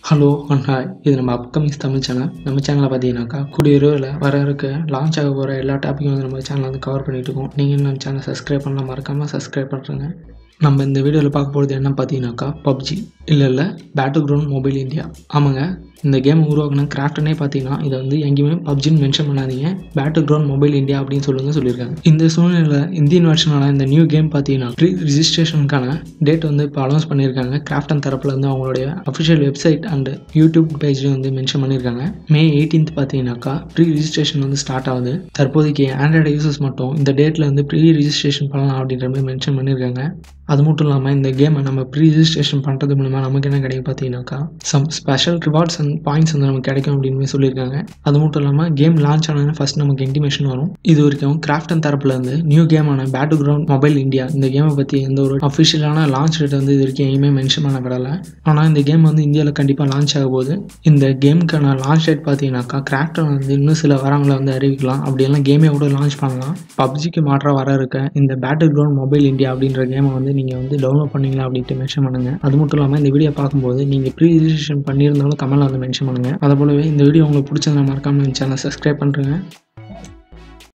hello and hi இது நம்ம upcomings Tamil channel நம்ம சேனலில் பார்த்தீங்கன்னாக்கா கூடிய விரைவில் வர இருக்க லான்ச் ஆக போகிற எல்லா டாப்பிக்கும் வந்து நம்ம சேனலில் வந்து கவர் பண்ணிட்டு இருக்கோம் நீங்கள் நம்ம சேனலை சப்ஸ்கிரைப் பண்ணலாம் மறக்காமல் சப்ஸ்கிரைப் பண்ணுறேங்க நம்ம இந்த வீடியோவில் பார்க்க போகிறது என்ன பார்த்தீங்கன்னாக்கா பப்ஜி இல்லை இல்லை பேட்டில் கிரவுண்ட் மொபைல் இந்தியா ஆமாங்க இந்த கேம் உருவாக்கின கிராஃப்ட்னே பார்த்தீங்கன்னா இதை வந்து எங்கேயுமே பப்ஜின்னு மென்ஷன் பண்ணாதீங்க பேட்டில் கிரவுண்ட் மொபைல் இந்தியா அப்படின்னு சொல்லுங்க சொல்லியிருக்காங்க இந்த சூழ்நிலையில் இந்தியன் வெர்ஷனான இந்த நியூ கேம் பார்த்தீங்கன்னா ப்ரீ ரிஜிஸ்ட்ரேஷனுக்கான டேட் வந்து இப்போ அனௌன்ஸ் பண்ணியிருக்காங்க கிராஃப்டன் தரப்பில் வந்து அவங்களுடைய அஃபிஷியல் வெப்சைட் அண்ட் யூடியூப் பேஜ்லேயும் வந்து மென்ஷன் பண்ணியிருக்காங்க மே எயிட்டீன்த் பார்த்தீங்கன்னாக்கா ப்ரீ ரிஜிஸ்ட்ரேஷன் வந்து ஸ்டார்ட் ஆகுது தற்போதைக்கு ஆண்ட்ராய்டு யூசர்ஸ் மட்டும் இந்த டேட்டில் வந்து ப்ரீ ரிஜிஸ்ட்ரேஷன் பண்ணலாம் அப்படின்ற மாதிரி மென்ஷன் பண்ணியிருக்காங்க அது மட்டும் இல்லாமல் இந்த கேமை நம்ம ப்ரீ ரிஜிஸ்ட்ரேஷன் பண்ணுறது மூலமா நமக்கு என்ன கிடைக்கும் பார்த்தீங்கன்னாக்கா some special rewards and points வந்து நமக்கு கிடைக்கும் அப்படின்னு சொல்லியிருக்காங்க அது மட்டும் இல்லாமல் கேம் லான்ச் ஆனதுன்னு ஃபஸ்ட் நமக்கு இன்டிமேஷன் வரும் இது வரைக்கும் கிராஃப்டன் தரப்புல இருந்து நியூ கேமான பேட்டில் கிரவுண்ட் மொபைல் இந்தியா இந்த கேமை பற்றி எந்த ஒரு அஃபிஷியலான லான்ச் டேட் வந்து இது வரைக்கும் எங்கேயுமே மென்ஷன் பண்ணப்படலை ஆனால் இந்த கேம் வந்து இந்தியாவில் கண்டிப்பாக லான்ச் ஆக போகுது இந்த கேமுக்கான லான்ச் டேட் பார்த்தீங்கன்னாக்கா கிராஃப்டன் வந்து இன்னும் சில வாரங்களை வந்து அறிவிக்கலாம் அப்படியெல்லாம் கேமே கூட லான்ச் பண்ணலாம் பப்ஜிக்கு மாற்ற வர இருக்க இந்த பேட்டில் கிரவுண்ட் மொபைல் இந்தியா அப்படின்ற கேமை வந்து நீங்கள் வந்து டவுன்லோட் பண்ணீங்களா அப்படின்ட்டு மென்ஷன் பண்ணுங்கள் அது மட்டும் இல்லாமல் இந்த வீடியோ பார்க்கும்போது நீங்கள் ப்ரீ ரிஜிஸ்ட்ரேஷன் பண்ணியிருந்தாலும் கமெண்ட்ல வந்து மென்ஷன் பண்ணுங்கள் அதை போலவே இந்த வீடியோ உங்களுக்கு பிடிச்சதுனா மறக்காமல் சேனல் சப்ஸ்கிரைப் பண்ணுறேங்க